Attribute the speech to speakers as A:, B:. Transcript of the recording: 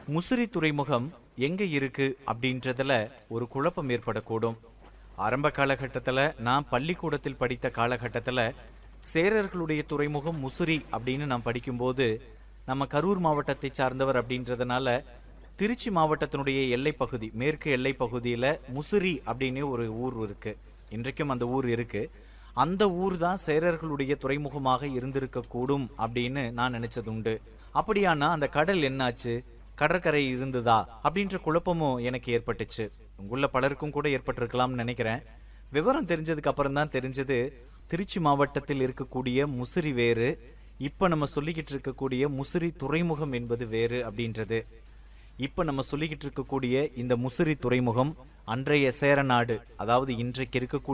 A: முசிறி துறைமுகம் எங்க இருக்கு அப்படின்றதுல ஒரு குழப்பம் ஏற்படக்கூடும் ஆரம்ப காலகட்டத்தில் நான் பள்ளிக்கூடத்தில் படித்த காலகட்டத்தில் சேரர்களுடைய துறைமுகம் முசிறி அப்படின்னு நான் படிக்கும்போது நம்ம கரூர் மாவட்டத்தை சார்ந்தவர் அப்படின்றதுனால திருச்சி மாவட்டத்தினுடைய எல்லை பகுதி மேற்கு எல்லை பகுதியில் முசிறி அப்படின்னு ஒரு ஊர் இருக்கு இன்றைக்கும் அந்த ஊர் இருக்கு அந்த ஊர் தான் சேரர்களுடைய துறைமுகமாக இருந்திருக்கக்கூடும் அப்படின்னு நான் நினைச்சது உண்டு அப்படியானா அந்த கடல் என்னாச்சு கடற்கரை இருந்ததா அப்படின்ற குழப்பமும் எனக்கு ஏற்பட்டுச்சு உங்கள பலருக்கும் கூட ஏற்பட்டிருக்கலாம்னு நினைக்கிறேன் விவரம் தெரிஞ்சதுக்கு அப்புறம் தான் தெரிஞ்சது திருச்சி மாவட்டத்தில் இருக்கக்கூடிய முசிறி வேறு இப்போ நம்ம சொல்லிக்கிட்டு இருக்கக்கூடிய முசிறி துறைமுகம் என்பது வேறு அப்படின்றது இப்போ நம்ம சொல்லிக்கிட்டு இருக்கக்கூடிய இந்த முசிறி துறைமுகம் அன்றைய சேரநாடு அதாவது இன்றைக்கு இருக்கக்கூடிய